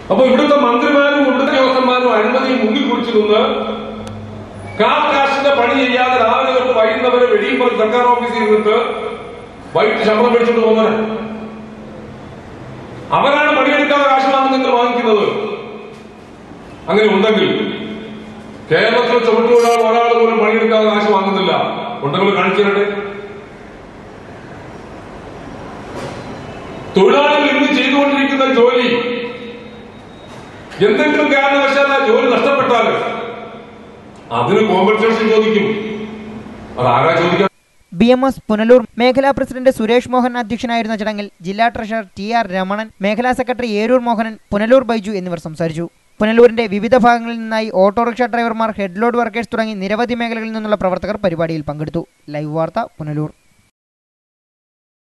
അപ്പൊ ഇവിടുത്തെ മന്ത്രിമാരും ഇവിടുത്തെ ഉദ്യോഗസ്ഥന്മാരും അഴിമതി മുങ്ങിൽ കുറിച്ചു നിന്ന് കാർ കാശിന്റെ പണി ചെയ്യാതെ രാവിലെ തൊട്ട് വൈകുന്നവരെ വെടിയും പറഞ്ഞ് സർക്കാർ ഓഫീസിൽ ഇരുന്നിട്ട് വൈകിട്ട് ശമ്പളം മേടിച്ചുകൊണ്ട് പോകുന്നത് അവരാണ് പണിയെടുക്കാതെ കാശ് വാങ്ങുന്നെങ്കിൽ വാങ്ങിക്കുന്നത് അങ്ങനെ ഉണ്ടെങ്കിൽ കേരളത്തിൽ ചുമട്ടുതൊഴിലാൾ ഒരാൾ പോലും പണിയെടുക്കാതെ കാശ് വാങ്ങുന്നില്ല ഉണ്ടെങ്കിൽ കാണിച്ചു തരട്ടെ തൊഴിലാളികൾ ഇന്ന് ചെയ്തുകൊണ്ടിരിക്കുന്ന ജോലി എന്തെങ്കിലും കാരണവശാൽ ആ ജോലി നഷ്ടപ്പെട്ടാൽ അതിന് കോമ്പൻസേഷൻ ചോദിക്കും അത് ആരാ ചോദിക്കാൻ ബി എം എസ് പുനലൂർ മേഖലാ പ്രസിഡന്റ് സുരേഷ് മോഹൻ അധ്യക്ഷനായിരുന്ന ചടങ്ങിൽ ജില്ലാ ട്രഷറർ ടി ആർ രമണൻ മേഖലാ സെക്രട്ടറി ഏരൂർ മോഹനൻ പുനലൂർ ബൈജു എന്നിവർ സംസാരിച്ചു പുനലൂരിന്റെ വിവിധ ഭാഗങ്ങളിൽ നിന്നായി ഓട്ടോറിക്ഷ ഡ്രൈവർമാർ ഹെഡ് ലോഡ് വർക്കേഴ്സ് തുടങ്ങി നിരവധി മേഖലകളിൽ നിന്നുള്ള പ്രവർത്തകർ പരിപാടിയിൽ പങ്കെടുത്തു ലൈവ് വാർത്ത പുനലൂർ